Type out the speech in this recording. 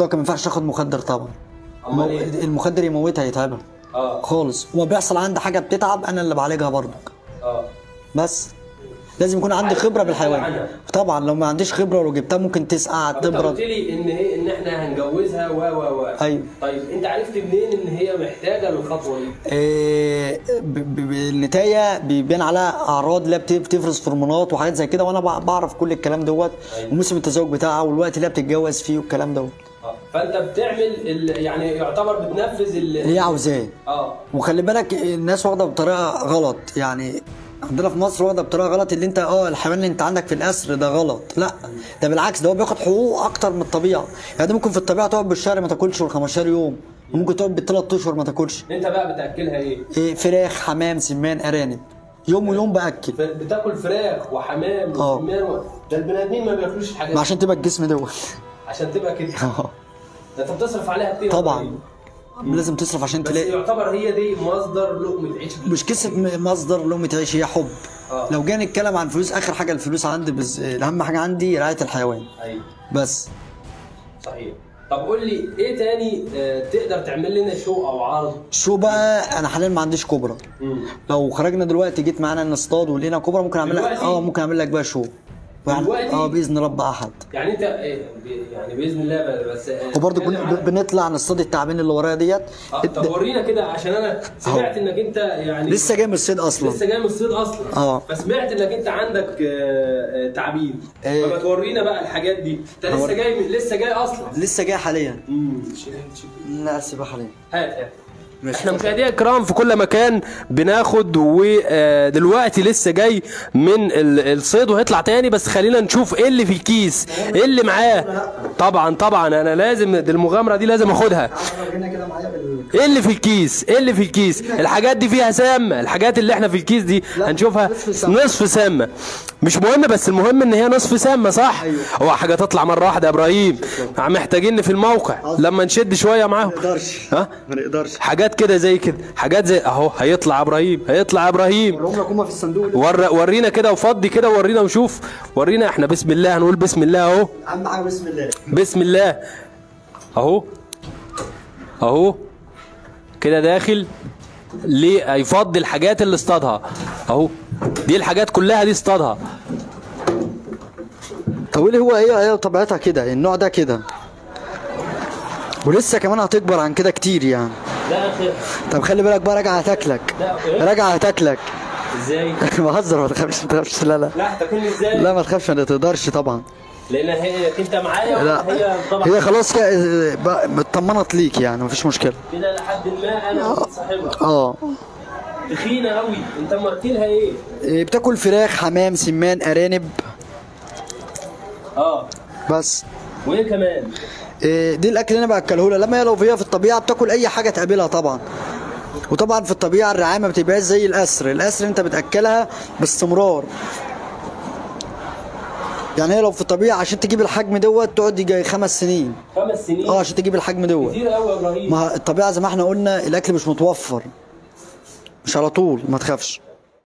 اطلاقا ما ينفعش تاخد مخدر طبعا امال ايه؟ المخدر يموتها يتعبها اه خالص وما بيحصل عندي حاجه بتتعب انا اللي بعالجها برضك اه بس لازم يكون عندي عارف خبره كل بالحيوان حاجة عنها. طبعا لو ما عنديش خبره ولو جبتها ممكن تسقع طب انت قلت تبرد لي ان هي ان احنا هنجوزها و و و ايوه طيب انت عرفت منين ان هي محتاجه للخطوه دي؟ إيه ب- ب- ب- النتايه بيبان عليها اعراض اللي هي بت- بتفرز هرمونات وحاجات زي كده وانا بع- بعرف كل الكلام دوت أيوة. وموسم التزاوج بتاعها والوقت اللي هي بتتجوز فيه والكلام دوت اه فانت بتعمل ال... يعني يعتبر بتنفذ ال... اللي هي عاوزاه اه وخلي بالك الناس واخده بطريقه غلط يعني عندنا في مصر واخده بطريقه غلط اللي انت اه الحيوان اللي انت عندك في الاسر ده غلط لا ده بالعكس ده هو بياخد حقوق اكتر من الطبيعه يعني ده ممكن في الطبيعه تقعد بالشهر ما تاكلش وال 15 يوم وممكن تقعد بالثلاث اشهر ما تاكلش انت بقى بتاكلها ايه؟ إيه فراخ حمام سمان ارانب يوم ويوم باكل ف- بتاكل فراخ وحمام اه. وسمان و... ده البني ادمين ما بياكلوش الحاجات ما دي عشان تبقى الجسم دوت عشان تبقى كده اه. ده انت بتصرف عليها كتير طبعا لازم تصرف عشان بس تلاقي يعتبر هي دي مصدر لقمه عيش ليك. مش قصه م- مصدر لقمه عيش هي حب اه. لو جينا نتكلم عن فلوس اخر حاجه الفلوس عندي بس اهم حاجه عندي رعايه الحيوان ايوه بس صحيح طب قول لي ايه تاني آه، تقدر تعمل لنا شو او عرض شو بقى انا حاليا ما عنديش كوبرا مم. لو خرجنا دلوقتي جيت معانا نصطاد ولقينا كوبرا ممكن اعمل لك دلوقتي؟ اه ممكن اعمل لك بقى شو يعني دلوقتي؟ اه باذن رب احد يعني انت إيه، ب- يعني باذن الله بس آه، وبرضه اتكلم بن- عن- بنطلع نصطاد التعابين اللي ورايا ديت آه، طب ورينا كده عشان انا سمعت انك انت يعني لسه جاي من الصيد اصلا لسه جاي من الصيد اصلا اه. فسمعت انك انت عندك آه، آه، تعابين إيه. فما تورينا بقى الحاجات دي انت لسه هوري. جاي من لسه جاي اصلا لسه جاي حاليا امم لا سيبها حاليا هات هات احنا مشاهدينا الكرام في كل مكان بناخد ودلوقتي لسه جاي من ال- الصيد وهيطلع تاني بس خلينا نشوف ايه اللي في الكيس ايه اللي معاه طبعا طبعا انا لازم دي المغامره دي لازم اخدها جينا كده معايا بال ايه اللي في الكيس ايه اللي في الكيس الحاجات دي فيها سامه الحاجات اللي احنا في الكيس دي هنشوفها نصف سامة. نصف سامه مش مهم بس المهم ان هي نصف سامه صح أيوة. هو حاجه تطلع مره واحده يا ابراهيم محتاجين في الموقع لما نشد شويه معاهم ما نقدرش ها ما نقدرش حاجات كده زي كده حاجات زي اهو هيطلع ابراهيم هيطلع ابراهيم هم هما في الصندوق ده. ور... ورينا كده وفضي كده ورينا وشوف ورينا احنا بسم الله هنقول بسم الله اهو اهم حاجه بسم الله بسم الله اهو اهو كده داخل ليه هيفضي الحاجات اللي اصطادها اهو دي الحاجات كلها دي اصطادها طب اللي هو هي هي طبيعتها كده النوع ده كده ولسه كمان هتكبر عن كده كتير يعني لا اخر طب خلي بالك بقى راجعه هتاكلك لا ايه راجعه هتاكلك ازاي بهزر ما تخافش ما تخافش لا لا لا تكون ازاي لا ما تخافش ما تقدرش طبعا لان هي انت معايا لا هي طبعا هي خلاص كده بقى اطمنت ليك يعني مفيش مشكله كده لحد ما انا صاحبها اه تخينه قوي انت مأكلها ايه إيه، بتاكل فراخ حمام سمان ارانب اه بس وايه كمان إيه، دي الاكل اللي انا باكله لها لما هي لو هي في الطبيعه بتاكل اي حاجه تقابلها طبعا وطبعا في الطبيعه الرعايه ما بتبقاش زي الاسر الاسر انت بتاكلها باستمرار يعني هي لو في الطبيعه عشان تجيب الحجم دوت تقعد يجي خمس سنين خمس سنين اه عشان تجيب الحجم دوت كتير قوي يا ابراهيم ما الطبيعه زي ما احنا قلنا الاكل مش متوفر مش على طول ما تخافش